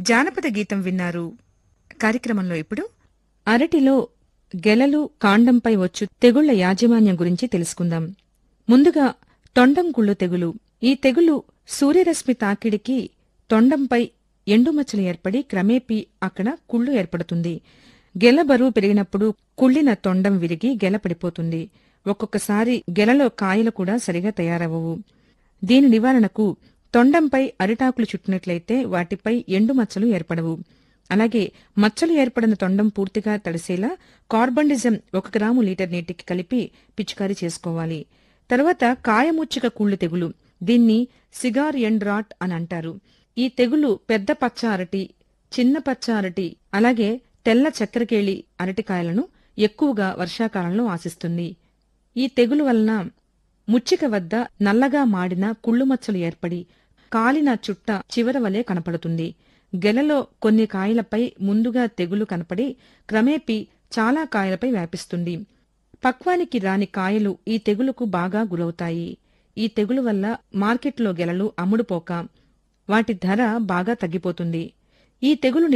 జానపద గీతం విన్నారు కార్యక్రమంలో ఇప్పుడు అరటిలో గెలలు కాండంపై వచ్చు తెగుళ్ల యాజమాన్యం గురించి తెలుసుకుందాం ముందుగా తొండం కుళ్ళు తెగులు ఈ తెగులు సూర్యరశ్మి తాకిడికి తొండంపై ఎండుమచ్చలు ఏర్పడి క్రమేపీ అక్కడ కుళ్ళు ఏర్పడుతుంది గెల బరువు పెరిగినప్పుడు కుళ్ళిన తొండం విరిగి గెల పడిపోతుంది ఒక్కొక్కసారి గెలలో కాయలు కూడా సరిగా తయారవవు దీని నివారణకు తొండంపై అరిటాకులు చుట్టినట్లయితే వాటిపై ఎండుమచ్చలు ఏర్పడవు అలాగే మచ్చలు ఏర్పడిన తొండం పూర్తిగా తడిసేలా కార్బండిజం ఒక గ్రాము లీటర్ నీటికి కలిపి పిచికారీ చేసుకోవాలి తర్వాత కాయముచ్చిక కుళ్ళు తెగులు దీన్ని సిగార్ ఎండ్ రాట్ అని అంటారు ఈ తెగులు పెద్ద పచ్చ అరటి చిన్న పచ్చ అరటి అలాగే తెల్ల చక్కెరకేళి అరటికాయలను ఎక్కువగా వర్షాకాలంలో ఆశిస్తుంది ఈ తెగులు వలన ముచ్చిక వద్ద నల్లగా మాడిన కుళ్ళుమచ్చలు ఏర్పడి కాలిన చుట్ట చివర వలె కనపడుతుంది గెలలో కొన్ని కాయలపై ముందుగా తెగులు కనపడి క్రమేపీ చాలా కాయలపై వ్యాపిస్తుంది పక్వానికి రాని కాయలు ఈ తెగులుకు బాగా గురవుతాయి ఈ తెగులు వల్ల మార్కెట్లో గెలలు అమ్ముడుపోక వాటి ధర బాగా తగ్గిపోతుంది ఈ తెగులు